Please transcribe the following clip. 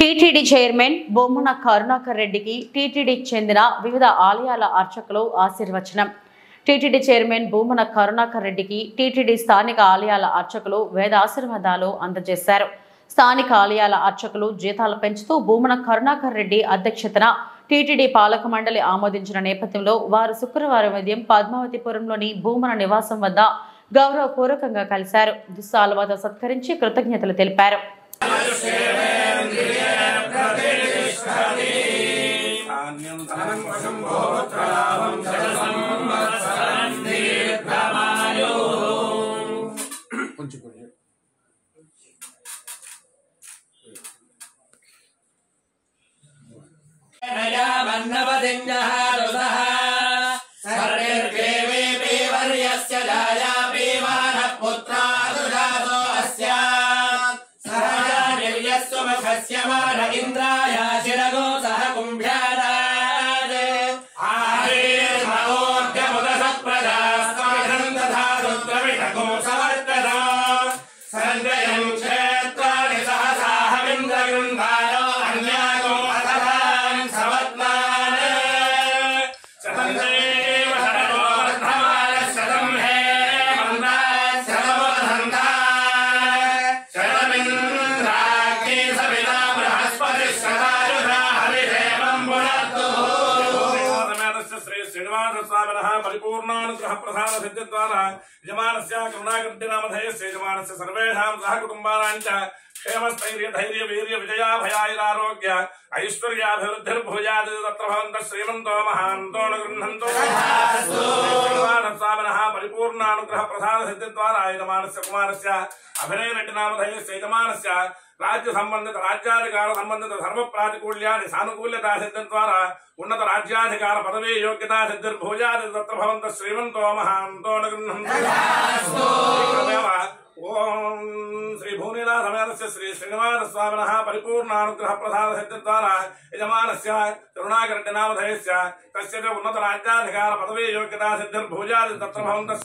TTD chairman Bommana Karunakar రెడ్డికి టీటీడీకి చెందిన వివిధ ఆలయాల అర్చకులు ఆశీర్వచనం టీటీడీ చైర్మన్ భూమన కరుణాకర్ రెడ్డికి టీటీడీ స్థానిక ఆలయాల అర్చకులు వేదాశీర్వాదాలు అందజేశారు స్థానిక ఆలయాల అర్చకులు జీతాలు పెంచుతూ భూమన కరుణాకర్ రెడ్డి అధ్యక్షతన టీటీడీ పాలక మండలి ఆమోదించిన నేపథ్యంలో వారు శుక్రవారం ఉదయం పద్మావతిపురంలోని భూమన నివాసం వద్ద గౌరవపూర్వకంగా కలిశారు దుస్సాలవాతో సత్కరించి కృతజ్ఞతలు తెలిపారు కొంచెం కొంచెం मन्नवदिन्यः सर्वेर्देवेऽपि वर्यस्य जायापि मानः पुत्रादुजातो अस्य सहजानिर्यस्व मुखस्य मान इन्द्राय शिरगो सह कुम्भ्यादात् आहीर्मवोऽद्यमुदसत्प्रजास्त्वमिदम् तथा रुद्रविषगो समर्पदा सञ्जयम् क्षेत्राणि सहसाहमिन्द्रगृन्धारो अन्यागो अथवान् समत्मान् शतम् देव शतमो वर्धमान शतम् हे मन्दात् शतमो धन्धात् शतमिन्द्राग्नि सविता बृहस्पतिः शतायुधा हरिदेवम् पुनर्तु సమేతస్య శ్రీ శ్రీనివాస స్వామినః పరిపూర్ణానుగ్రహ ప్రసాద సిద్ధి ద్వారా యజమానస్య కరుణాకృతి నామధేయస్య యజమానస్య సర్వేషాం సహ కుటుంబానాం చ క్షేమస్థైర్య ధైర్య వీర్య విజయాభయాయురారోగ్య ఐశ్వర్యాభివృద్ధిర్భూయాత్ తత్ర భవంతః శ్రీమంతో మహాంతో న గృహంతో శ్రీనివాస స్వామినః పరిపూర్ణానుగ్రహ ప్రసాద సిద్ధి ద్వారా యజమానస్య కుమారస్య అభినయ రెడ్డి నామధేయస్య యజమానస్య రాజ్య సంబంధిత రాజ్యాధికార సంబంధిత ధర్మ ప్రాతికూల్యాన్ని సానుకూల్యతా సిద్ధం ద్వారా ఉన్నత రాజ్యాధికార పదవీ యోగ్యతా సిద్ధిర్భూజాది తత్ర భవంత శ్రీమంతో మహాంతో న గృహంతో ఏకమేవ ఓం శ్రీ భూనిలా సమేతస్య శ్రీ శ్రీనివాస స్వామినః పరిపూర్ణానుగ్రహ ప్రసాద సిద్ధి ద్వారా యజమానస్య కరుణాకరెడ్డి నామధేయస్య తస్య చ ఉన్నత రాజ్యాధికార పదవీ యోగ్యతా సిద్ధిర్భూజాది తత్ర భవంత